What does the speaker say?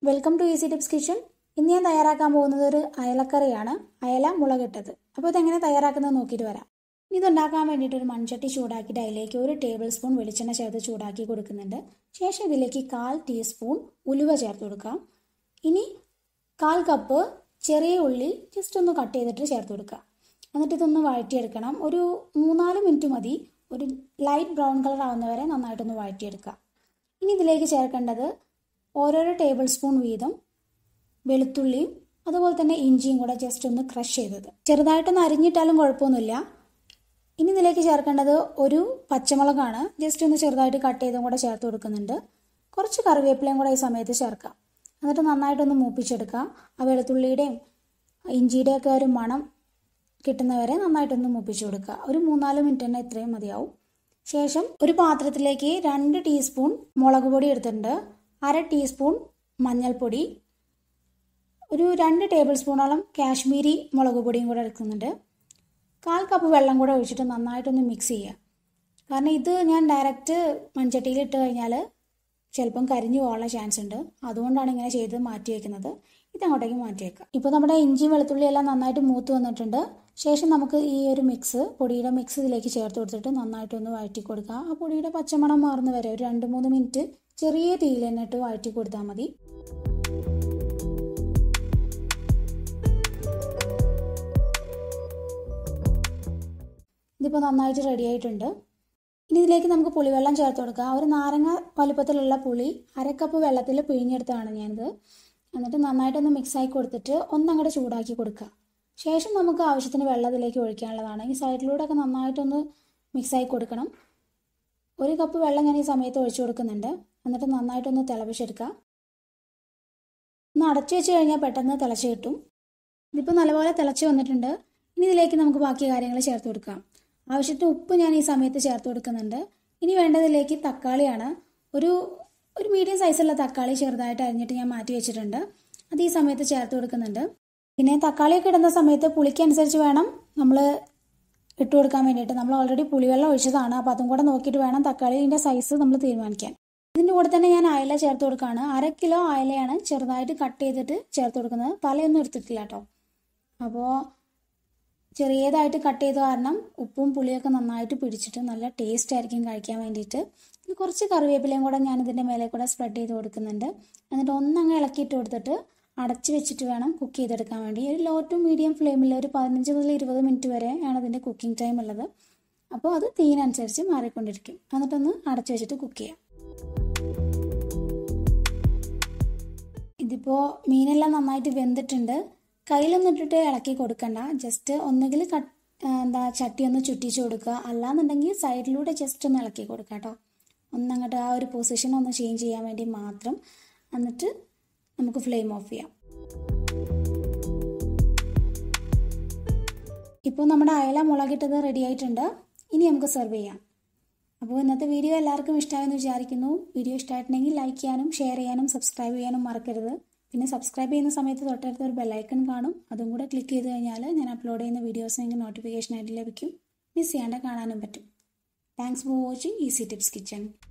welcome to easy tips kitchen ഇന്ന് ഞാൻ തയ്യാറാക്കാൻ പോകുന്നത് ഒരു അയലക്കറിയാണ് അയല മുളകിട്ടത് അപ്പോൾ ഇതെങ്ങനെ തയ്യാറാക്കുന്നത് നോക്കിയിട്ട് വരാം ഇതുണ്ടാക്കാൻ വേണ്ടിയിട്ട് ഒരു മൺചട്ടി ചൂടാക്കിയിട്ട് അതിലേക്ക് ഒരു ടേബിൾ സ്പൂൺ വെളിച്ചെണ്ണ ചേർത്ത് ചൂടാക്കി കൊടുക്കുന്നുണ്ട് ശേഷം ഇതിലേക്ക് കാൽ ടീസ്പൂൺ ഉലുവ ചേർത്ത് കൊടുക്കാം ഇനി കാൽ കപ്പ് ചെറിയ ഉള്ളി ജസ്റ്റ് ഒന്ന് കട്ട് ചെയ്തിട്ട് ചേർത്ത് കൊടുക്കുക എന്നിട്ട് ഇതൊന്ന് വഴറ്റിയെടുക്കണം ഒരു മൂന്നാല് മിനിറ്റ് മതി ഒരു ലൈറ്റ് ബ്രൗൺ കളർ ആവുന്നവരെ നന്നായിട്ടൊന്ന് വഴറ്റിയെടുക്കുക ഇനി ഇതിലേക്ക് ചേർക്കേണ്ടത് ഓരോരോ ടേബിൾ സ്പൂൺ വീതം വെളുത്തുള്ളിയും അതുപോലെ തന്നെ ഇഞ്ചിയും കൂടെ ജസ്റ്റ് ഒന്ന് ക്രഷ് ചെയ്തത് ചെറുതായിട്ടൊന്ന് അരിഞ്ഞിട്ടാലും കുഴപ്പമൊന്നുമില്ല ഇനി ഇതിലേക്ക് ചേർക്കേണ്ടത് ഒരു പച്ചമുളകാണ് ജസ്റ്റ് ഒന്ന് ചെറുതായിട്ട് കട്ട് ചെയ്തും കൂടെ ചേർത്ത് കൊടുക്കുന്നുണ്ട് കുറച്ച് കറിവേപ്പിലയും കൂടെ ഈ സമയത്ത് ചേർക്കാം എന്നിട്ട് നന്നായിട്ടൊന്ന് മൂപ്പിച്ചെടുക്കുക ആ വെളുത്തുള്ളിയുടെയും ഇഞ്ചിയുടെയും ഒക്കെ ഒരു മണം കിട്ടുന്നവരെ നന്നായിട്ടൊന്ന് മൂപ്പിച്ചു കൊടുക്കുക ഒരു മൂന്നാല് മിനിറ്റ് തന്നെ ഇത്രയും മതിയാവും ശേഷം ഒരു പാത്രത്തിലേക്ക് രണ്ട് ടീസ്പൂൺ മുളക് പൊടി എടുത്തിട്ടുണ്ട് അര ടീസ്പൂൺ മഞ്ഞൾപ്പൊടി ഒരു രണ്ട് ടേബിൾ സ്പൂണോളം കാശ്മീരി മുളക് പൊടിയും കൂടെ എടുക്കുന്നുണ്ട് കാൽ കപ്പ് വെള്ളം കൂടെ ഒഴിച്ചിട്ട് നന്നായിട്ടൊന്ന് മിക്സ് ചെയ്യുക കാരണം ഇത് ഞാൻ ഡയറക്റ്റ് മൺചട്ടിയിൽ ഇട്ട് കഴിഞ്ഞാൽ ചിലപ്പം കരിഞ്ഞു പോകാനുള്ള ചാൻസ് ഉണ്ട് അതുകൊണ്ടാണ് ഇങ്ങനെ ചെയ്ത് മാറ്റി വയ്ക്കുന്നത് ഇത് അങ്ങോട്ടേക്ക് മാറ്റി വെക്കാം ഇപ്പോൾ നമ്മുടെ ഇഞ്ചിയും വെളുത്തുള്ളി എല്ലാം നന്നായിട്ട് മൂത്ത് വന്നിട്ടുണ്ട് ശേഷം നമുക്ക് ഈ ഒരു മിക്സ് പൊടിയുടെ മിക്സ് ഇതിലേക്ക് ചേർത്ത് കൊടുത്തിട്ട് നന്നായിട്ടൊന്ന് വഴറ്റി കൊടുക്കുക ആ പൊടിയുടെ പച്ചമണം മാറുന്ന വരെ ഒരു രണ്ട് മൂന്ന് മിനിറ്റ് ചെറിയ തീയിൽ തന്നെ ഇട്ട് വഴറ്റി കൊടുത്താൽ മതി ഇതിപ്പോൾ നന്നായിട്ട് റെഡി ആയിട്ടുണ്ട് ഇനി ഇതിലേക്ക് നമുക്ക് പുളിവെള്ളം ചേർത്ത് കൊടുക്കാം ഒരു നാരങ്ങ വലുപ്പത്തിലുള്ള പുളി അരക്കപ്പ് വെള്ളത്തിൽ പിഴിഞ്ഞെടുത്താണ് ഞാനിത് എന്നിട്ട് നന്നായിട്ടൊന്ന് മിക്സായി കൊടുത്തിട്ട് ഒന്നങ്ങോട്ട് ചൂടാക്കി കൊടുക്കുക ശേഷം നമുക്ക് ആവശ്യത്തിന് വെള്ളം ഇതിലേക്ക് ഒഴിക്കാനുള്ളതാണ് ഈ സൈഡിലൂടെ ഒക്കെ നന്നായിട്ടൊന്ന് മിക്സായി കൊടുക്കണം ഒരു കപ്പ് വെള്ളം ഞാൻ ഈ സമയത്ത് ഒഴിച്ചു കൊടുക്കുന്നുണ്ട് എന്നിട്ട് നന്നായിട്ടൊന്ന് തിളപ്പിച്ചെടുക്കുക ഒന്ന് അടച്ചു വെച്ച് കഴിഞ്ഞാൽ പെട്ടെന്ന് തിളച്ച് കിട്ടും ഇതിപ്പോൾ നല്ലപോലെ തിളച്ച് വന്നിട്ടുണ്ട് ഇനി ഇതിലേക്ക് നമുക്ക് ബാക്കി കാര്യങ്ങൾ ചേർത്ത് കൊടുക്കാം ആവശ്യത്തിന് ഉപ്പ് ഞാൻ ഈ സമയത്ത് ചേർത്ത് കൊടുക്കുന്നുണ്ട് ഇനി വേണ്ടതിലേക്ക് തക്കാളിയാണ് ഒരു ഒരു മീഡിയം സൈസുള്ള തക്കാളി ചെറുതായിട്ട് അരിഞ്ഞിട്ട് ഞാൻ മാറ്റി വെച്ചിട്ടുണ്ട് അത് ഈ സമയത്ത് ചേർത്ത് കൊടുക്കുന്നുണ്ട് പിന്നെ തക്കാളിയൊക്കെ ഇടുന്ന സമയത്ത് പുളിക്കനുസരിച്ച് വേണം നമ്മൾ ഇട്ട് കൊടുക്കാൻ വേണ്ടിയിട്ട് നമ്മൾ ഓൾറെഡി പുളിവെള്ളം ഒഴിച്ചതാണ് അപ്പോൾ അതും കൂടെ നോക്കിയിട്ട് വേണം തക്കാളിൻ്റെ സൈസ് നമ്മൾ തീരുമാനിക്കാൻ ഇതിൻ്റെ കൂടെ തന്നെ ഞാൻ അയല ചേർത്ത് കൊടുക്കുകയാണ് അര കിലോ അയലയാണ് ചെറുതായിട്ട് കട്ട് ചെയ്തിട്ട് ചേർത്ത് കൊടുക്കുന്നത് തലയൊന്നും എടുത്തിട്ടില്ല കേട്ടോ അപ്പോൾ ചെറിയതായിട്ട് കട്ട് ചെയ്ത കാരണം ഉപ്പും പുളിയൊക്കെ നന്നായിട്ട് പിടിച്ചിട്ട് നല്ല ടേസ്റ്റ് ആയിരിക്കും കഴിക്കാൻ വേണ്ടിയിട്ട് ഇനി കുറച്ച് കറിവേപ്പിലയും കൂടെ ഞാൻ ഇതിൻ്റെ മേലെ കൂടെ സ്പ്രെഡ് ചെയ്ത് കൊടുക്കുന്നുണ്ട് എന്നിട്ട് ഒന്നങ്ങ് ഇളക്കിയിട്ട് കൊടുത്തിട്ട് അടച്ച് വെച്ചിട്ട് വേണം കുക്ക് ചെയ്തെടുക്കാൻ വേണ്ടി ഒരു ലോ ടു മീഡിയം ഫ്ലെയിമിൽ ഒരു പതിനഞ്ച് മുതൽ ഇരുപത് മിനിറ്റ് വരെ ആണ് ഇതിൻ്റെ കുക്കിംഗ് ടൈം ഉള്ളത് അപ്പോൾ അത് തീനനുസരിച്ച് മാറിക്കൊണ്ടിരിക്കും എന്നിട്ടൊന്ന് അടച്ച് വെച്ചിട്ട് കുക്ക് ചെയ്യാം ഇതിപ്പോൾ മീനെല്ലാം നന്നായിട്ട് വെന്തിട്ടുണ്ട് കയ്യിലൊന്നും ഇട്ടിട്ട് ഇളക്കി കൊടുക്കണ്ട ജസ്റ്റ് ഒന്നുകിൽ കട്ട് എന്താ ചട്ടി ഒന്ന് ചുറ്റിച്ച് കൊടുക്കുക അല്ലാന്നുണ്ടെങ്കിൽ സൈഡിലൂടെ ജസ്റ്റ് ഒന്ന് ഇളക്കി കൊടുക്കുക കേട്ടോ ഒന്നങ്ങോട്ട് ആ ഒരു പൊസിഷൻ ഒന്ന് ചേഞ്ച് ചെയ്യാൻ വേണ്ടി മാത്രം എന്നിട്ട് നമുക്ക് ഫ്ലെയിം ഓഫ് ചെയ്യാം ഇപ്പോൾ നമ്മുടെ അയല മുളകിട്ടത് റെഡി ആയിട്ടുണ്ട് ഇനി നമുക്ക് സെർവ് ചെയ്യാം അപ്പോൾ ഇന്നത്തെ വീഡിയോ എല്ലാവർക്കും ഇഷ്ടമായെന്ന് വിചാരിക്കുന്നു വീഡിയോ ഇഷ്ടമായിട്ടുണ്ടെങ്കിൽ ലൈക്ക് ചെയ്യാനും ഷെയർ ചെയ്യാനും സബ്സ്ക്രൈബ് ചെയ്യാനും മറക്കരുത് പിന്നെ സബ്സ്ക്രൈബ് ചെയ്യുന്ന സമയത്ത് തൊട്ടടുത്ത് ഒരു ബെല്ലൈക്കൺ കാണും അതും കൂടെ ക്ലിക്ക് ചെയ്ത് കഴിഞ്ഞാൽ ഞാൻ അപ്ലോഡ് ചെയ്യുന്ന വീഡിയോസ് നിങ്ങൾക്ക് നോട്ടിഫിക്കേഷൻ ആയിട്ട് ലഭിക്കും മിസ് ചെയ്യാണ്ട് കാണാനും പറ്റും thanks for watching easy tips kitchen